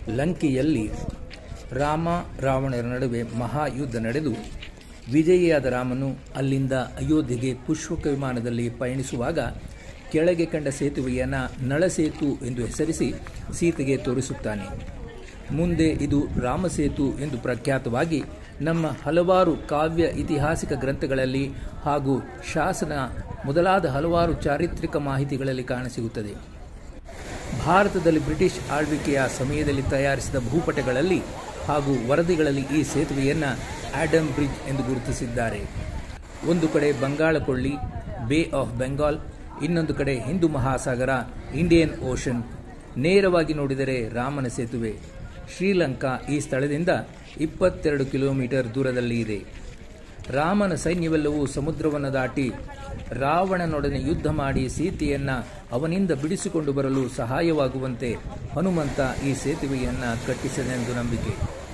ಲಂಕೆಯಲ್ಲಿ ರಾಮ ರಾವಣರ ನಡುವೆ ಮಹಾಯುದ್ಧ ನಡೆದು ವಿಜಯಿಯಾದ ರಾಮನು ಅಲ್ಲಿಂದ ಅಯೋಧ್ಯೆಗೆ ಪುಷ್ಪಕ ವಿಮಾನದಲ್ಲಿ ಪಯಣಿಸುವಾಗ ಕೆಳಗೆ ಕಂಡ ಸೇತುವೆಯನ್ನು ನಳಸೇತು ಎಂದು ಹೆಸರಿಸಿ ಸೀತೆಗೆ ತೋರಿಸುತ್ತಾನೆ ಮುಂದೆ ಇದು ರಾಮಸೇತು ಎಂದು ಪ್ರಖ್ಯಾತವಾಗಿ ನಮ್ಮ ಹಲವಾರು ಕಾವ್ಯ ಐತಿಹಾಸಿಕ ಗ್ರಂಥಗಳಲ್ಲಿ ಹಾಗೂ ಶಾಸನ ಮೊದಲಾದ ಹಲವಾರು ಚಾರಿತ್ರಿಕ ಮಾಹಿತಿಗಳಲ್ಲಿ ಕಾಣಸಿಗುತ್ತದೆ ಭಾರತದಲ್ಲಿ ಬ್ರಿಟಿಷ್ ಆಳ್ವಿಕೆಯ ಸಮಯದಲ್ಲಿ ತಯಾರಿಸಿದ ಭೂಪಟಗಳಲ್ಲಿ ಹಾಗೂ ವರದಿಗಳಲ್ಲಿ ಈ ಸೇತುವೆಯನ್ನು ಆಡಮ್ ಬ್ರಿಡ್ಜ್ ಎಂದು ಗುರುತಿಸಿದ್ದಾರೆ ಒಂದು ಕಡೆ ಬಂಗಾಳ ಕೊಳ್ಳಿ ಬೇ ಆಫ್ ಬೆಂಗಾಲ್ ಇನ್ನೊಂದು ಕಡೆ ಹಿಂದೂ ಮಹಾಸಾಗರ ಇಂಡಿಯನ್ ಓಷನ್ ನೇರವಾಗಿ ನೋಡಿದರೆ ರಾಮನ ಸೇತುವೆ ಶ್ರೀಲಂಕಾ ಈ ಸ್ಥಳದಿಂದ ಇಪ್ಪತ್ತೆರಡು ಕಿಲೋಮೀಟರ್ ದೂರದಲ್ಲಿ ಇದೆ ರಾಮನ ಸೈನ್ಯವೆಲ್ಲವೂ ಸಮುದ್ರವನ್ನು ದಾಟಿ ರಾವಣನೊಡನೆ ಯುದ್ಧ ಮಾಡಿ ಸೀತೆಯನ್ನ ಅವನಿಂದ ಬಿಡಿಸಿಕೊಂಡು ಬರಲು ಸಹಾಯವಾಗುವಂತೆ ಹನುಮಂತ ಈ ಸೇತುವೆಯನ್ನು ಕಟ್ಟಿಸನೆಂದು ನಂಬಿಕೆ